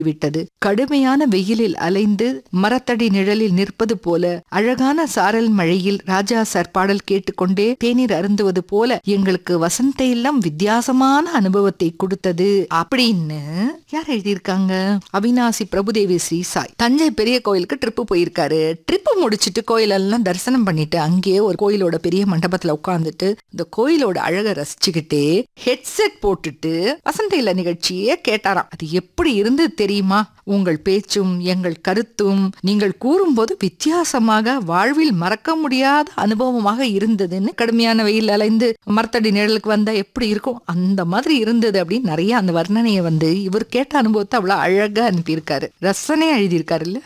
விட்டது கடுமையான வெயிலில் அலைந்து மரத்தடி நிழலில் நிற்பது போல அழகான சாரல் மழையில் ராஜா சார் பாடல் கேட்டுக்கொண்டே தேநீர் அருந்துவது போல எங்களுக்கு வசந்த இல்லம் வித்தியாசமான அனுபவத்தை கொடுத்தது அப்படின்னு யார் எழுதியிருக்காங்க அவினாசி பிரபுதேவி ஸ்ரீ சாய் தஞ்சை பெரிய கோயிலுக்கு ட்ரிப்பு போயிருக்காரு ட்ரிப்பு முடிச்சிட்டு கோயிலெல்லாம் தரிசனம் பண்ணிட்டு அங்கேயே ஒரு கோயிலோட பெரிய மண்டபத்துல உட்காந்துட்டு இந்த கோயிலோட அழகை ரசிச்சுக்கிட்டே ஹெட்செட் போட்டுட்டு வசந்த இல்ல நிகழ்ச்சியே கேட்டாராம் அது எப்படி இருந்து தெரியுமா உங்கள் பேச்சும் எங்கள் கருத்தும் நீங்கள் கூறும்போது வித்தியாசமாக வாழ்வில் மறக்க முடியாத அனுபவமாக இருந்ததுன்னு கடுமையான வெயில் அலைந்து மரத்தடி நிழலுக்கு வந்தா எப்படி இருக்கும் அந்த மாதிரி இருந்தது அப்படின்னு நிறைய அந்த வர்ணனையை வந்து இவர் கேட்ட அனுபவத்தை அவ்வளவு அழகா அனுப்பியிருக்காரு ரசனையா எழுதியிருக்காருல்ல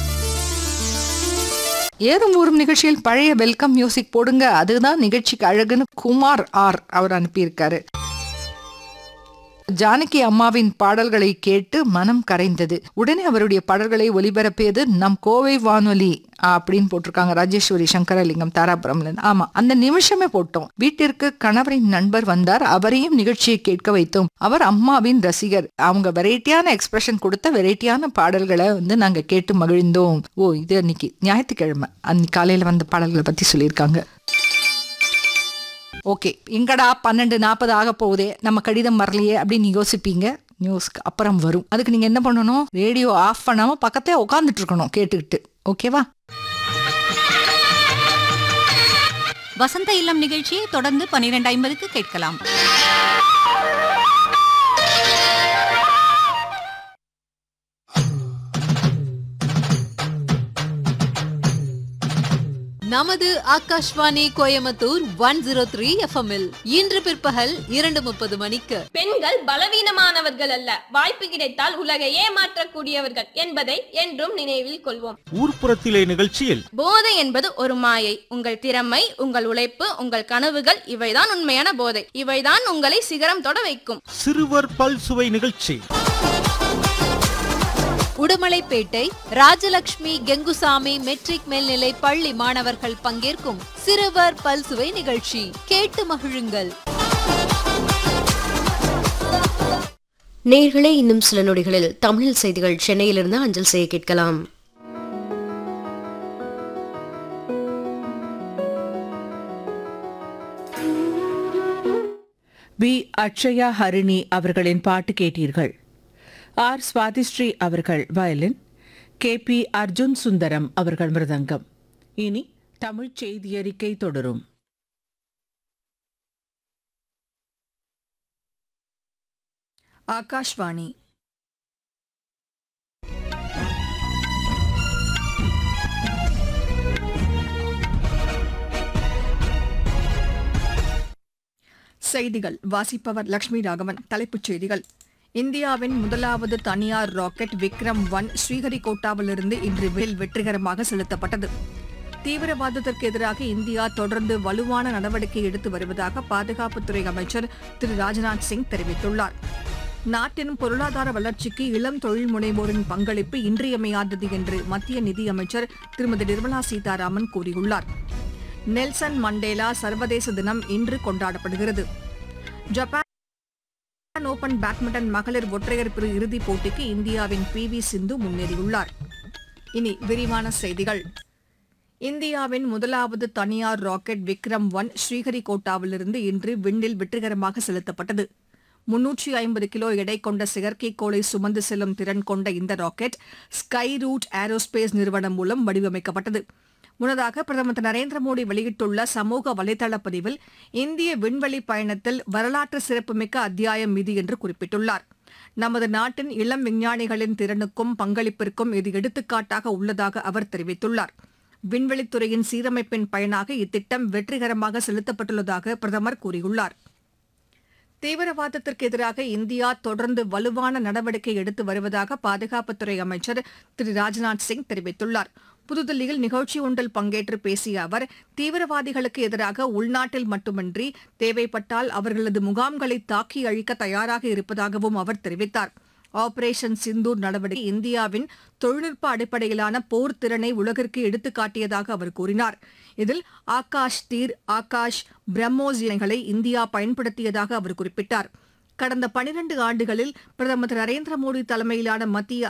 ஏறும் ஊரும் நிகழ்ச்சியில் பழைய வெல்கம் மியூசிக் போடுங்க அதுதான் நிகழ்ச்சிக்கு அழகுன்னு குமார் ஆர் அவர் அனுப்பியிருக்காரு ஜானகி அம்மாவின் பாடல்களை கேட்டு மனம் கரைந்தது உடனே அவருடைய பாடல்களை ஒலிபரப்பியது நம் கோவை வானொலி அப்படின்னு போட்டிருக்காங்க ராஜேஸ்வரி சங்கரலிங்கம் தாராபுரம்ல இருந்து. ஆமா அந்த நிமிஷமே போட்டோம் வீட்டிற்கு கணவரின் நண்பர் வந்தார் அவரையும் நிகழ்ச்சியை கேட்க வைத்தோம் அவர் அம்மாவின் ரசிகர் அவங்க வெரைட்டியான எக்ஸ்பிரஷன் கொடுத்த வெரைட்டியான பாடல்களை வந்து நாங்க கேட்டு மகிழ்ந்தோம் ஓ இது அன்னைக்கு ஞாயிற்றுக்கிழமை அன்னைக்கு காலையில வந்த பாடல்களை பத்தி சொல்லியிருக்காங்க ஓகே எங்கடா பன்னெண்டு நாற்பது ஆக போகுதே நம்ம கடிதம் வரலையே அப்படின்னு யோசிப்பீங்க நியூஸ்க்கு அப்புறம் வரும் அதுக்கு நீங்க என்ன பண்ணணும் ரேடியோ ஆஃப் பண்ணாம பக்கத்தே உட்காந்துட்டு இருக்கணும் கேட்டுக்கிட்டு ஓகேவா வசந்த இல்லம் நிகழ்ச்சியை தொடர்ந்து பனிரெண்டு ஐம்பதுக்கு கேட்கலாம் நமது Akashvani Coimbatore one zero three எஃப்எம்இல் இன்று பிற்பகல் இரண்டு முப்பது மணிக்கு பெண்கள் பலவீனமானவர்கள் அல்ல வாய்ப்பு கிடைத்தால் உலகை ஏமாற்றக்கூடியவர்கள் என்பதை என்றும் நினைவில் கொள்வோம் ஊர்ப்புறத்திலே நிகழ்ச்சியில் போதை என்பது ஒரு மாயை உங்கள் திறமை உங்கள் உழைப்பு உங்கள் கனவுகள் இவைதான் உண்மையான போதை இவைதான் உங்களை சிகரம் தொட வைக்கும் சிறுவர் பல்சுவை நிகழ்ச்சி உடுமலைப்பேட்டை ராஜலட்சுமி கெங்குசாமி மெட்ரிக் மேல்நிலை பள்ளி மாணவர்கள் பங்கேற்கும் சிறுவர் பல்சுவை நிகழ்ச்சி கேட்டு மகிழுங்கள் நேர்களே இன்னும் சில நொடிகளில் தமிழ் செய்திகள் சென்னையிலிருந்து அஞ்சல் செய்ய கேட்கலாம் வி அக்ஷயா ஹரிணி அவர்களின் பாட்டு கேட்டீர்கள் ஆர் சுவாதிஸ்ரீ அவர்கள் violin K P Arjun Sundaram அவர்கள் மிருதங்கம் இனி தமிழ் செய்தியறிக்கை தொடரும் ஆகாஷ்வாணி செய்திகள் வாசிப்பவர் லட்சுமி ராகவன் தலைப்புச் செய்திகள் இந்தியாவின் முதலாவது தனியார் ராக்கெட் விக்ரம் ஒன் ஸ்ரீஹரிகோட்டாவிலிருந்து இன்று வேல் வெற்றிகரமாக செலுத்தப்பட்டது தீவிரவாதத்திற்கு எதிராக இந்தியா தொடர்ந்து வலுவான நடவடிக்கை எடுத்து வருவதாக பாதுகாப்புத்துறை அமைச்சர் திரு ராஜ்நாத் சிங் தெரிவித்துள்ளார் நாட்டின் பொருளாதார வளர்ச்சிக்கு இளம் தொழில் முனைவோரின் பங்களிப்பு இன்றியமையாதது என்று மத்திய நிதியமைச்சர் திருமதி நிர்மலா சீதாராமன் கூறியுள்ளார் நெல்சன் மண்டேலா சர்வதேச தினம் இன்று கொண்டாடப்படுகிறது ஜப்பான் ஓபன் பேட்மிண்டன் மகளிர் ஒற்றையர் பிரிவு இறுதிப் போட்டிக்கு இந்தியாவின் பி வி சிந்து முன்னேறியுள்ளார் இனி விரிவான செய்திகள் இந்தியாவின் முதலாவது தனியார் ராக்கெட் விக்ரம் ஒன் ஸ்ரீஹரிகோட்டாவிலிருந்து இன்று விண்ணில் வெற்றிகரமாக செலுத்தப்பட்டது முன்னூற்றி ஐம்பது கிலோ எடை கொண்ட செயற்கைக்கோளை சுமந்து செல்லும் திறன் கொண்ட இந்த ராக்கெட் ஸ்கை ரூட் ஏரோஸ்பேஸ் நிறுவனம் மூலம் வடிவமைக்கப்பட்டது முன்னதாக பிரதமர் திரு நரேந்திர மோடி வெளியிட்டுள்ள சமூக வலைதள பதிவில் இந்திய விண்வெளி பயணத்தில் வரலாற்று சிறப்புமிக்க அத்தியாயம் இது என்று குறிப்பிட்டுள்ளார் நமது நாட்டின் இளம் விஞ்ஞானிகளின் திறனுக்கும் பங்களிப்பிற்கும் இது எடுத்துக்காட்டாக உள்ளதாக அவர் தெரிவித்துள்ளார் விண்வெளித்துறையின் சீரமைப்பின் பயனாக இத்திட்டம் வெற்றிகரமாக செலுத்தப்பட்டுள்ளதாக பிரதமர் கூறியுள்ளார் தீவிரவாதத்திற்கு எதிராக இந்தியா தொடர்ந்து வலுவான நடவடிக்கை எடுத்து வருவதாக பாதுகாப்புத்துறை அமைச்சர் திரு ராஜ்நாத் சிங் தெரிவித்துள்ளார் புதுதில்லியில் நிகழ்ச்சி ஒன்றில் பங்கேற்று பேசிய அவர் தீவிரவாதிகளுக்கு எதிராக உள்நாட்டில் மட்டுமின்றி தேவைப்பட்டால் அவர்களது முகாம்களை தாக்கி அழிக்க தயாராக இருப்பதாகவும் அவர் தெரிவித்தார் ஆபரேஷன் சிந்தூர் நடவடிக்கை இந்தியாவின் தொழில்நுட்ப அடிப்படையிலான போர் திறனை உலகிற்கு எடுத்துக்காட்டியதாக அவர் கூறினார் இதில் ஆகாஷ் தீர் ஆகாஷ் பிரம்மோஸ் இணைகளை இந்தியா பயன்படுத்தியதாக அவர் குறிப்பிட்டார் கடந்த பனிரண்டு ஆண்டுகளில் பிரதமர் திரு நரேந்திர மோடி தலைமையிலான மத்திய